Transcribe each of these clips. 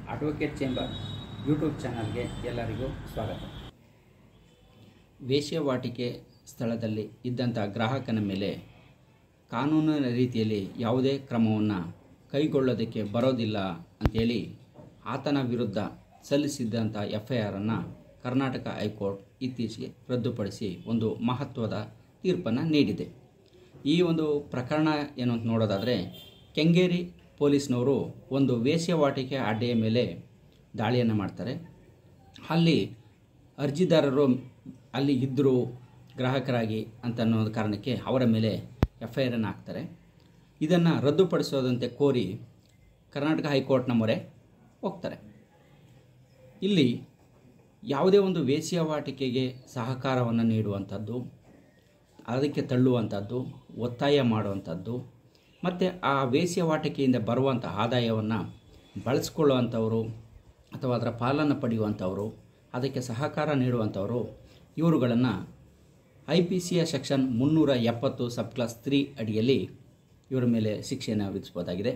advocate chamber YouTube ಚಾನಲ್ಗೆ ಎಲ್ಲರಿಗೂ ಸ್ವಾಗತ ವೇಶ್ಯವಾಟಿಕೆ ಸ್ಥಳದಲ್ಲಿ ಇದ್ದಂಥ ಗ್ರಾಹಕನ ಮೇಲೆ ಕಾನೂನಿನ ರೀತಿಯಲ್ಲಿ ಯಾವುದೇ ಕ್ರಮವನ್ನು ಕೈಗೊಳ್ಳೋದಕ್ಕೆ ಬರೋದಿಲ್ಲ ಅಂಥೇಳಿ ಆತನ ವಿರುದ್ಧ ಸಲ್ಲಿಸಿದ್ದಂಥ ಎಫ್ ಐ ಆರನ್ನು ಕರ್ನಾಟಕ ಹೈಕೋರ್ಟ್ ಇತ್ತೀಚೆಗೆ ರದ್ದುಪಡಿಸಿ ಒಂದು ಮಹತ್ವದ ತೀರ್ಪನ್ನು ನೀಡಿದೆ ಈ ಒಂದು ಪ್ರಕರಣ ಏನು ಅಂತ ನೋಡೋದಾದರೆ ಕೆಂಗೇರಿ ಪೊಲೀಸ್ನವರು ಒಂದು ವೇಶ್ಯವಾಟಿಕೆ ಅಡ್ಡೆಯ ಮೇಲೆ ದಾಳಿಯನ್ನು ಮಾಡ್ತಾರೆ ಅಲ್ಲಿ ಅರ್ಜಿದಾರರು ಅಲ್ಲಿ ಇದ್ದರು ಗ್ರಾಹಕರಾಗಿ ಅಂತ ಅನ್ನೋ ಕಾರಣಕ್ಕೆ ಅವರ ಮೇಲೆ ಎಫ್ ಐ ಆರನ್ನು ಹಾಕ್ತಾರೆ ಇದನ್ನು ರದ್ದುಪಡಿಸೋದಂತೆ ಕೋರಿ ಕರ್ನಾಟಕ ಹೈಕೋರ್ಟ್ನ ಮೊರೆ ಹೋಗ್ತಾರೆ ಇಲ್ಲಿ ಯಾವುದೇ ಒಂದು ವೇಶ್ಯವಾಟಿಕೆಗೆ ಸಹಕಾರವನ್ನು ನೀಡುವಂಥದ್ದು ಅದಕ್ಕೆ ತಳ್ಳುವಂಥದ್ದು ಒತ್ತಾಯ ಮಾಡುವಂಥದ್ದು ಮತ್ತು ಆ ವೇಶ್ಯವಾಟಿಕೆಯಿಂದ ಬರುವಂಥ ಆದಾಯವನ್ನು ಬಳಸ್ಕೊಳ್ಳುವಂಥವರು ಅಥವಾ ಅದರ ಪಾಲನ್ನು ಪಡೆಯುವಂಥವರು ಅದಕ್ಕೆ ಸಹಕಾರ ನೀಡುವಂಥವರು ಇವರುಗಳನ್ನು ಐ ಪಿ ಸಿಯ ಸೆಕ್ಷನ್ ಮುನ್ನೂರ ಎಪ್ಪತ್ತು ಸಬ್ ಕ್ಲಾಸ್ ತ್ರೀ ಅಡಿಯಲ್ಲಿ ಇವರ ಮೇಲೆ ಶಿಕ್ಷೆಯನ್ನು ವಿಧಿಸ್ಬೋದಾಗಿದೆ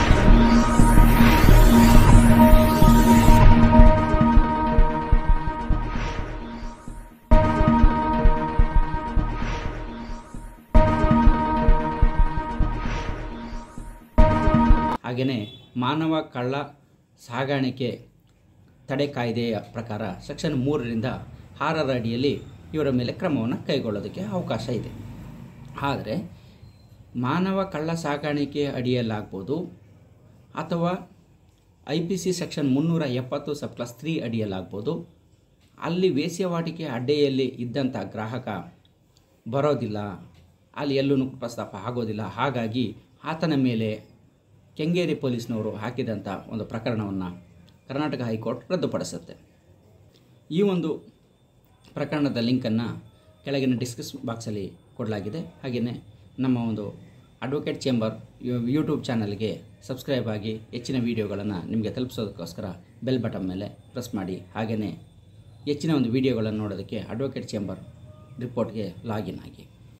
ಹಾಗೆಯೇ ಮಾನವ ಕಳ್ಳ ಸಾಗಾಣಿಕೆ ತಡೆ ಕಾಯ್ದೆಯ ಪ್ರಕಾರ ಸೆಕ್ಷನ್ ಮೂರರಿಂದ ಆರರ ಅಡಿಯಲ್ಲಿ ಇವರ ಮೇಲೆ ಕ್ರಮವನ್ನು ಕೈಗೊಳ್ಳೋದಕ್ಕೆ ಅವಕಾಶ ಇದೆ ಆದರೆ ಮಾನವ ಕಳ್ಳ ಸಾಗಾಣಿಕೆ ಅಡಿಯಲ್ಲಾಗ್ಬೋದು ಅಥವಾ ಐ ಪಿ ಸಿ ಸೆಕ್ಷನ್ ಮುನ್ನೂರ ಎಪ್ಪತ್ತು ಸಬ್ ಕ್ಲಾಸ್ ತ್ರೀ ಅಡಿಯಲ್ಲಾಗ್ಬೋದು ಅಲ್ಲಿ ವೇಶ್ಯವಾಟಿಕೆ ಅಡ್ಡೆಯಲ್ಲಿ ಇದ್ದಂಥ ಗ್ರಾಹಕ ಬರೋದಿಲ್ಲ ಅಲ್ಲಿ ಎಲ್ಲೂ ಪ್ರಸ್ತಾಪ ಆಗೋದಿಲ್ಲ ಹಾಗಾಗಿ ಆತನ ಮೇಲೆ ಕೆಂಗೇರಿ ಪೊಲೀಸ್ನವರು ಹಾಕಿದಂಥ ಒಂದು ಪ್ರಕರಣವನ್ನು ಕರ್ನಾಟಕ ಹೈಕೋರ್ಟ್ ರದ್ದುಪಡಿಸುತ್ತೆ ಈ ಒಂದು ಪ್ರಕರಣದ ಲಿಂಕನ್ನು ಕೆಳಗಿನ ಡಿಸ್ಕಸ್ ಬಾಕ್ಸಲ್ಲಿ ಕೊಡಲಾಗಿದೆ ಹಾಗೆಯೇ ನಮ್ಮ ಒಂದು ಅಡ್ವೊಕೇಟ್ ಚೇಂಬರ್ ಯೂಟ್ಯೂಬ್ ಚಾನಲ್ಗೆ ಸಬ್ಸ್ಕ್ರೈಬ್ ಆಗಿ ಹೆಚ್ಚಿನ ವೀಡಿಯೋಗಳನ್ನು ನಿಮಗೆ ತಲುಪಿಸೋದಕ್ಕೋಸ್ಕರ ಬೆಲ್ ಬಟನ್ ಮೇಲೆ ಪ್ರೆಸ್ ಮಾಡಿ ಹಾಗೆಯೇ ಹೆಚ್ಚಿನ ಒಂದು ವೀಡಿಯೋಗಳನ್ನು ನೋಡೋದಕ್ಕೆ ಅಡ್ವೊಕೇಟ್ ಚೇಂಬರ್ ರಿಪೋರ್ಟ್ಗೆ ಲಾಗಿನ್ ಆಗಿ